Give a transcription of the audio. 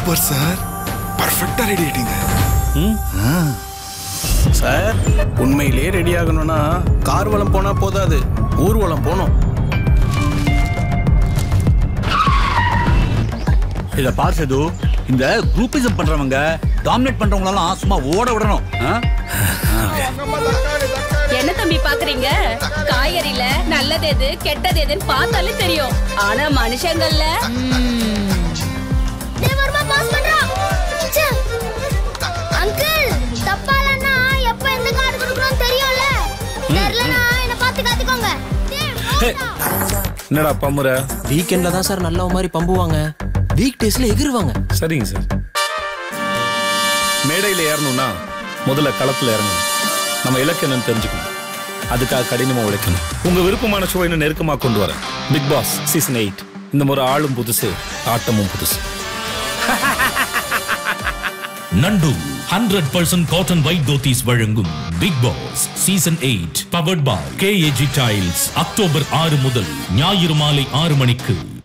Super sir பர்ஃபெக்டா ready ஆயிட்டீங்க sir உண்மையிலேயே ரெடி ஆகணும்னா கார்வலம் போனா போதாது ஊர்வலம் போகணும் இத பார் சது இந்த குரூப்பிசம் பண்றவங்க டாமினேட் பண்றவங்களெல்லாம் சும்மா ஓட விடணும் ஆ? என்ன தம்பி பாக்குறீங்க காய்கறில நல்லது எது கெட்டது எதுன்னு பார்த்தாலே தெரியும் ஆனா மனுஷங்கள்ல தேவர்மா பாஸ் பண்றான் ச்சே. அங்கிள் தப்பாலன்னா எப்ப எந்த கார்டு கொடுக்கணும்னு தெரியும்ல தெரியலனா என்ன பார்த்து காத்துக்கோங்க டேய், போடா. என்னடா பம்முற வீக்கெண்ட்ல தான் சார் நல்ல மாதிரி பம்புவாங்க வீக் டேஸ்ல எகிருவாங்க சரிங்க சார் மேடையில் ஏறணும்னா முதல்ல களத்தில் இறங்கணும் நம்ம இலக்கு என்னன்னு தெரிஞ்சுக்கணும் அதுக்காக கடினமா உழைக்கணும் உங்க விருப்பமான ஷோ இன்னும் நெருக்கமா கொண்டு வரேன் பிக் பாஸ் சீசன் எயிட் இந்த முறை ஆளும் புதுசு ஆட்டமும் புதுசு நண்டு hundred percent cotton white dhotis வழங்கும் big boss season eight powered by KAG tiles October ஆறு முதல் ஞாயிறு மாலை ஆறு மணிக்கு